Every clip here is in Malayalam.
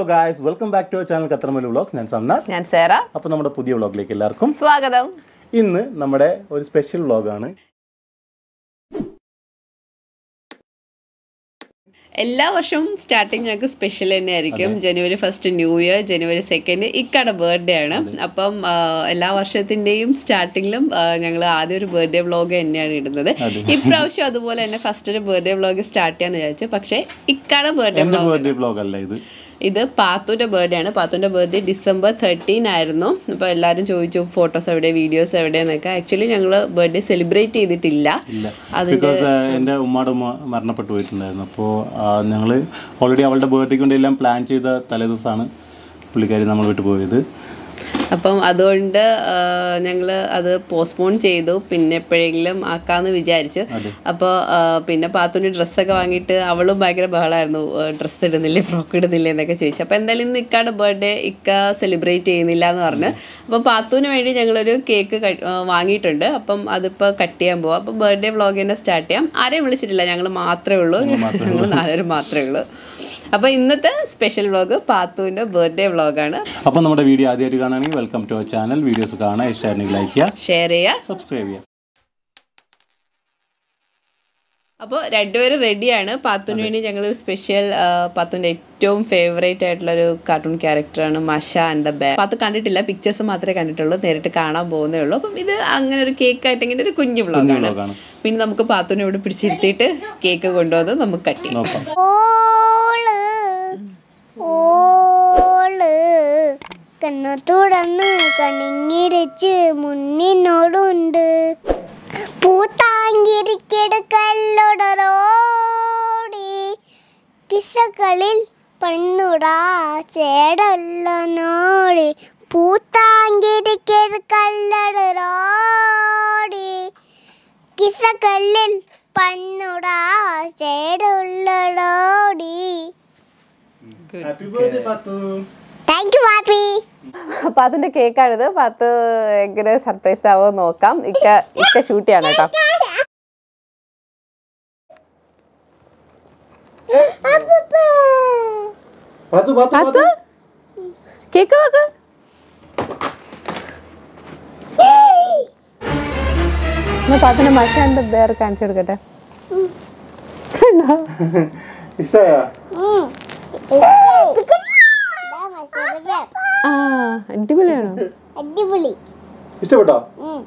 Guys welcome back to channel കത്രമലു വ്ളോഗ്സ് ഞാൻ സന്നാഥ് ഞാൻ സേറ അപ്പോൾ നമ്മുടെ പുതിയ വ്ളോഗിലേക്ക് എല്ലാവർക്കും സ്വാഗതം ഇന്ന് നമ്മുടെ ഒരു സ്പെഷ്യൽ വ്ളോഗാണ് എല്ലാ വർഷവും സ്റ്റാർട്ടിങ് ഞങ്ങൾക്ക് സ്പെഷ്യൽ തന്നെ ആയിരിക്കും January first new year January second ഇക്കടെ ബർത്ത്ഡേ ആണ് അപ്പം ആ, എല്ലാ വർഷത്തിന്റെയും സ്റ്റാർട്ടിങ്ങിലും ഞങ്ങൾ ആദ്യം ഒരു ബർത്ത്ഡേ വ്ളോഗ് തന്നെയാണ് ഇടുന്നത് ഇപ്രാവശ്യം അതുപോലെ തന്നെ ഫസ്റ്റ് ഒരു ബർത്ത്ഡേ വ്ളോഗ് സ്റ്റാർട്ട് ചെയ്യാന്ന് വിചാരിച്ചു പക്ഷേ ഇക്കടെ ബർത്ത്ഡേ എൻ്റെ വ്ളോഗ് ബർത്ത്ഡേ വ്ളോഗ് അല്ല ഇത് ഇത് പാത്തുന്റെ ബർത്ത്ഡേ ആണ് പാത്തുന്റെ ബർത്ത്ഡേ ഡിസംബർ തേർട്ടീൻ ആയിരുന്നു അപ്പോൾ എല്ലാവരും ചോദിച്ചു ഫോട്ടോസ് എവിടെ വീഡിയോസ് എവിടെയെന്നൊക്കെ ആക്ച്വലി ഞങ്ങൾ ബർത്ത്ഡേ സെലിബ്രേറ്റ് ചെയ്തിട്ടില്ല ഇല്ല അതിന്റെ ബിക്കോസ് എൻ്റെ ഉമ്മയുടെ ഉമ്മ മരണപ്പെട്ടു പോയിട്ടുണ്ടായിരുന്നു അപ്പോൾ ഞങ്ങൾ ഓൾറെഡി അവളുടെ ബർത്ത്ഡേക്ക് വേണ്ടി എല്ലാം പ്ലാൻ ചെയ്ത തലേദിവസമാണ് പുള്ളിക്കാരി നമ്മൾ വിട്ടു പോയത് അപ്പം അതുകൊണ്ട് ഞങ്ങൾ അത് പോസ്റ്റ്പോൺ ചെയ്തു പിന്നെ എപ്പോഴെങ്കിലും ആക്കാന്ന് വിചാരിച്ചു അപ്പോൾ പിന്നെ പാത്തുന് ഡ്രസ്സൊക്കെ വാങ്ങിയിട്ട് അവളും ഭയങ്കര ബഹളമായിരുന്നു ഡ്രസ്സ് ഇടുന്നില്ലേ ഫ്രോക്ക് ഇടുന്നില്ലേ എന്നൊക്കെ ചോദിച്ചു അപ്പോൾ എന്തായാലും ഇന്ന് ഇക്കാടെ ബർത്ത്ഡേ ഇക്ക സെലിബ്രേറ്റ് ചെയ്യുന്നില്ല എന്ന് പറഞ്ഞു അപ്പോൾ പാത്തുവിന് വേണ്ടി ഞങ്ങളൊരു കേക്ക് വാങ്ങിയിട്ടുണ്ട് അപ്പം അതിപ്പോൾ കട്ട് ചെയ്യാൻ പോവാം അപ്പം ബർത്ത്ഡേ വ്ളോഗ് തന്നെ സ്റ്റാർട്ട് ചെയ്യാം ആരെയും വിളിച്ചിട്ടില്ല ഞങ്ങൾ മാത്രമേ ഉള്ളൂ ഞങ്ങൾ നാലുപേരും മാത്രമേ ഉള്ളൂ അപ്പോൾ ഇന്നത്തെ സ്പെഷ്യൽ വ്ളോഗ് പാത്തുവിൻ്റെ ബർത്ത്ഡേ വ്ളോഗാണ് അപ്പോൾ നമ്മുടെ വീഡിയോ ആദ്യമായിട്ട് കാണുകയാണെങ്കിൽ welcome to our channel videos കാണാൻ ഇഷ്ടമായിരുന്നെങ്കിൽ ലൈക്ക് ചെയ്യുക ഷെയർ ചെയ്യുക സബ്സ്ക്രൈബ് ചെയ്യുക അപ്പോൾ രണ്ടുപേരും റെഡിയാണ് പാത്തുവിന് വേണ്ടി ഞങ്ങളൊരു സ്പെഷ്യൽ പാത്തുവിൻ്റെ ഏറ്റവും ഫേവറേറ്റ് ആയിട്ടുള്ള ഒരു കാർട്ടൂൺ ക്യാരക്ടറാണ് മഷ ആൻഡ് ദ ബേ പാത്തു കണ്ടിട്ടില്ല പിക്ചേഴ്സ് മാത്രമേ കണ്ടിട്ടുള്ളൂ നേരിട്ട് കാണാൻ പോകുന്നേ ഉള്ളൂ അപ്പം ഇത് അങ്ങനെ ഒരു കേക്ക് ആയിട്ട് ഇങ്ങനെ ഒരു കുഞ്ഞു വ്ളോഗാണ് വ്ളോഗാണ് പിന്നെ നമുക്ക് പാത്തുവിനെ ഇവിടെ പിടിച്ചിരുത്തിയിട്ട് കേക്ക് കൊണ്ടുവന്ന് നമുക്ക് കട്ട് ചെയ്യാം നോക്കാം ഓള് ഓള് കണ്ണു തുറന്ന് കണിങ്ങിരച്ച് മുന്നിനോടുണ്ട് പൂത്താങ്കിരിക്കെടുക്കല്ലോടറോടി കിസകളിൽ പണ്ണുടാ ചേടല്ല നോടി പൂത്താങ്കിരിക്കെടുക്കല്ലടറോടി കിസകളിൽ പണ്ണുടാ ചേടുള്ളടോടി happy birthday Pathu thank you പാപ്പി പാത്തുന്റെ കേക്കാണിത് പാത്ത് എങ്ങനെ സർപ്രൈസ്ഡ് ആവോ നോക്കാം ഇക്ക ഇക്ക ഷൂട്ട് ചെയ്യാണ് കേട്ടോ പത്തു പത്തു പാത്ത് കേക്ക് നോക്ക് എന്നാ പാത്തിന്റെ മഷ എന്റെ വേറെ കാണിച്ചു കൊടുക്കട്ടെ കണ്ടോ ഇഷ്ടമായോ ആ അടിപൊളിയാണോ അടിപൊളി ഇഷ്ടപ്പെട്ടോ ഉം.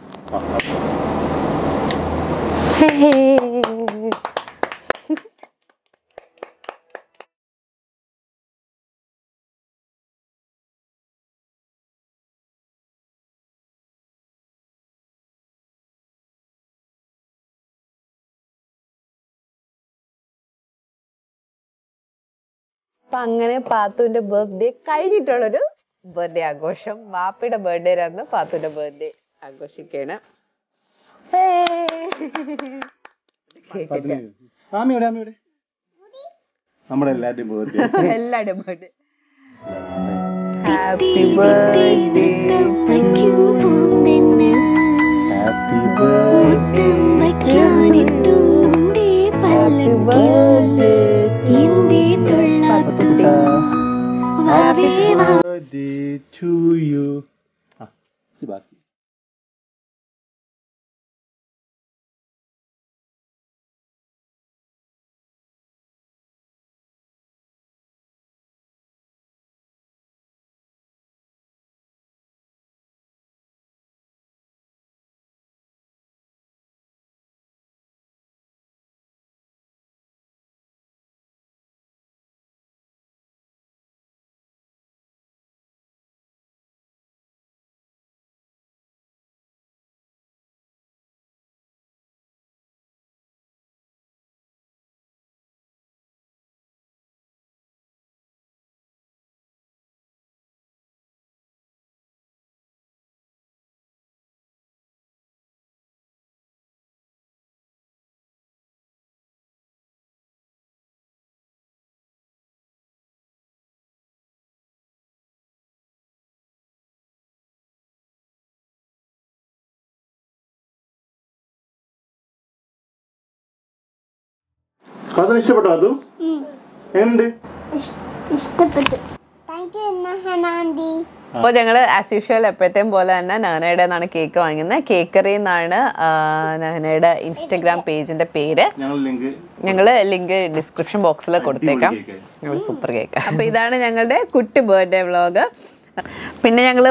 അപ്പൊ അങ്ങനെ പാത്തുവിന്റെ ബർത്ത്ഡേ കഴിഞ്ഞിട്ടുള്ളൊരു ബർത്ത്ഡേ ആഘോഷം വാപ്പയുടെ ബർത്ത്ഡേ ആയിരുന്നു പാത്തുവിന്റെ ബർത്ത്ഡേ ആഘോഷിക്കാണ് ആമിയുടെ ആമിയുടെ നമ്മുടെ എല്ലാവരുടെയും ബർത്ത്ഡേ എല്ലാവരുടെയും birthday happy birthday happy birthday happy birthday birthday to you ആ ഇത് ബാക്കി അതിന് ഇഷ്ടപ്പെട്ടോ അതും എങ്ങനെയുണ്ട് ഇഷ്ടപ്പെട്ടു താങ്ക് യു എന്നാ ഹനാൻഡി അപ്പോൾ ഞങ്ങൾ ആസ് യൂഷ്വൽ എപ്പോഴത്തെയും പോലെ തന്നെ നഹനയുടെ നിന്നാണ് കേക്ക് വാങ്ങുന്നത് കേക്കറി എന്നാണ് നഹനയുടെ ഇൻസ്റ്റഗ്രാം പേജിന്റെ പേര് ഞങ്ങൾ ലിങ്ക് ഞങ്ങൾ ലിങ്ക് ഡിസ്ക്രിപ്ഷൻ ബോക്സിൽ കൊടുത്തേക്കാം കേക്ക് ഞങ്ങൾ സൂപ്പർ കേക്ക് അപ്പോൾ ഇതാണ് ഞങ്ങളുടെ കുട്ടി ബർത്ത്ഡേ വ്ളോഗ് പിന്നെ ഞങ്ങൾ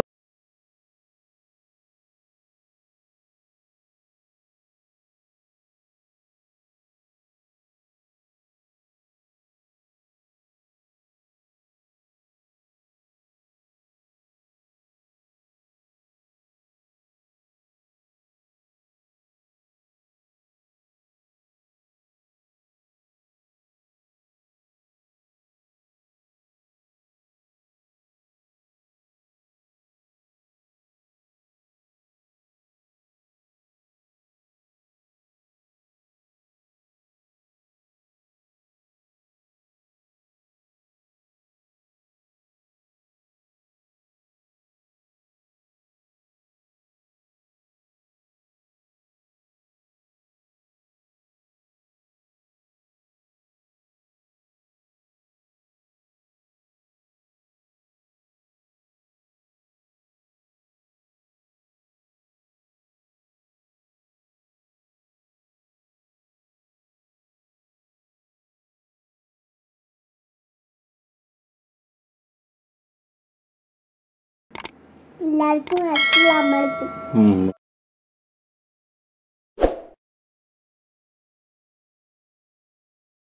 എല്ലാവർക്കും അസ്സലാമലൈക്കും ഉം.